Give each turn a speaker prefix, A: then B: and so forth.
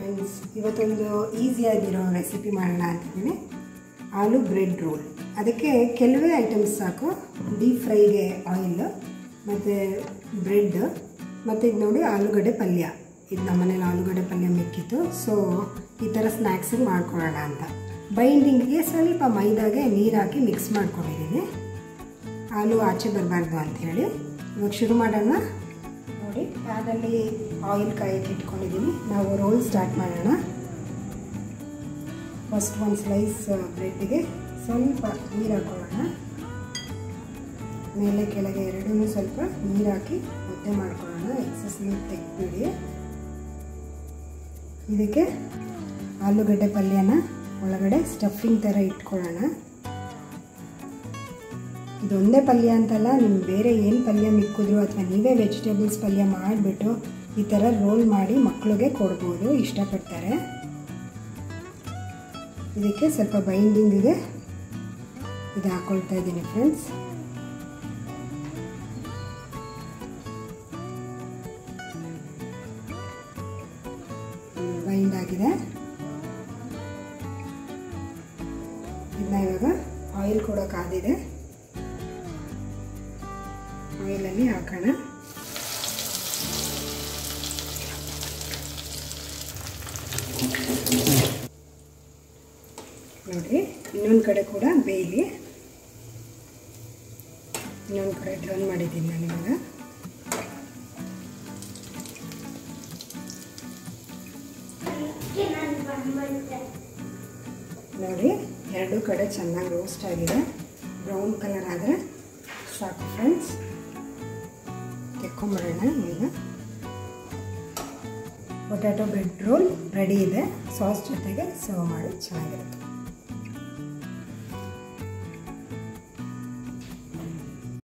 A: friends ಇವತ್ತೊಂದು ಈಸಿಯಾಗಿರೋ recipe ಮಾಡೋಣ ಅಂತಿದ್ದೀನಿ ಆಲೂ bread roll ಅದಕ್ಕೆ ಕೆಲವೇ ಐಟಮ್ಸ್ ಸಾಕು ಡೀಪ್ ಫ್ರೈಗೆ ಆಯಿಲ್ ಮತ್ತು ಬ್ರೆಡ್ ಮತ್ತು ಇದು ನೋಡಿ ಆಲೂಗಡ್ಡೆ ಪಲ್ಯ ಇದು ನಮ್ಮನೇಲಿ ಆಲೂಗಡ್ಡೆ ಪಲ್ಯ ಮಿಕ್ಕಿತ್ತು ಸೊ ಈ ಥರ ಸ್ನ್ಯಾಕ್ಸಿಗೆ ಮಾಡ್ಕೊಳ್ಳೋಣ ಅಂತ ಬೈಂಡಿಂಗಿಗೆ ಸ್ವಲ್ಪ ಮೈದಾಗೆ ನೀರು ಹಾಕಿ ಮಿಕ್ಸ್ ಮಾಡ್ಕೊಂಡಿದ್ದೀನಿ ಹಾಲು ಆಚೆ ಬರಬಾರ್ದು ಅಂಥೇಳಿ ಇವಾಗ ಶುರು ಮಾಡೋಣ ನೋಡಿ ಪ್ಯಾನಲ್ಲಿ ಆಯಿಲ್ ಕಾಯಕ್ಕೆ ಇಟ್ಕೊಂಡಿದ್ದೀನಿ ನಾವು ರೋಲ್ ಸ್ಟಾರ್ಟ್ ಮಾಡೋಣ ಫಸ್ಟ್ ಒಂದು ಸ್ಲೈಸ್ ಬ್ರೆಡ್ಗೆ ಸ್ವಲ್ಪ ನೀರು ಹಾಕೊಳ್ಳೋಣ ಮೇಲೆ ಕೆಳಗೆ ಎರಡೂ ಸ್ವಲ್ಪ ನೀರು ಹಾಕಿ ಮುದ್ದೆ ಮಾಡ್ಕೊಳ್ಳೋಣ ಎಕ್ಸಸ್ ನೀರು ತೆಗೆದ್ಬಿಡಿ ಇದಕ್ಕೆ ಆಲೂಗಡ್ಡೆ ಪಲ್ಯನ ಒಳಗಡೆ ಸ್ಟಫಿಂಗ್ ಥರ ಇಟ್ಕೊಳ್ಳೋಣ ಇದೊಂದೇ ಪಲ್ಯ ಅಂತಲ್ಲ ನಿಮ್ಗೆ ಬೇರೆ ಏನು ಪಲ್ಯ ಮಿಕ್ಕಿದ್ರು ಅಥವಾ ನೀವೇ ವೆಜಿಟೇಬಲ್ಸ್ ಪಲ್ಯ ಮಾಡಿಬಿಟ್ಟು ಈ ಥರ ರೋಲ್ ಮಾಡಿ ಮಕ್ಕಳಿಗೆ ಕೊಡ್ಬೋದು ಇಷ್ಟಪಡ್ತಾರೆ ಇದಕ್ಕೆ ಸ್ವಲ್ಪ ಬೈಂಡಿಂಗಿಗೆ ಇದು ಹಾಕ್ಕೊಳ್ತಾ ಇದ್ದೀನಿ ಫ್ರೆಂಡ್ಸ್ ಬೈಂಡ್ ಆಗಿದೆ ಇದನ್ನ ಇವಾಗ ಆಯಿಲ್ ಕೂಡ ಕಾದಿದೆ ಆಯಿಲಲ್ಲಿ ಹಾಕೋಣ ನೋಡಿ ಇನ್ನೊಂದು ಕಡೆ ಕೂಡ ಬೇಯಲಿ ಇನ್ನೊಂದು ಕಡೆ ಟರ್ನ್ ಮಾಡಿದ್ದೀನಿ ನಾನು ಇವಾಗ ನೋಡಿ ಎರಡೂ ಕಡೆ ಚೆನ್ನಾಗಿ ರೋಸ್ಟ್ ಆಗಿದೆ ಬ್ರೌನ್ ಕಲರ್ ಆದರೆ ಸಾಕು ಫ್ರೆಂಡ್ಸ್ ತೆಕ್ಕೊಂಬಿಡೋಣ ಈಗ ಪೊಟ್ಯಾಟೊ ಬ್ರೆಡ್ ರೋಲ್ ರೆಡಿ ಇದೆ ಸಾಸ್ ಜೊತೆಗೆ ಸರ್ವ್ ಮಾಡಿ ಚೆನ್ನಾಗಿರುತ್ತೆ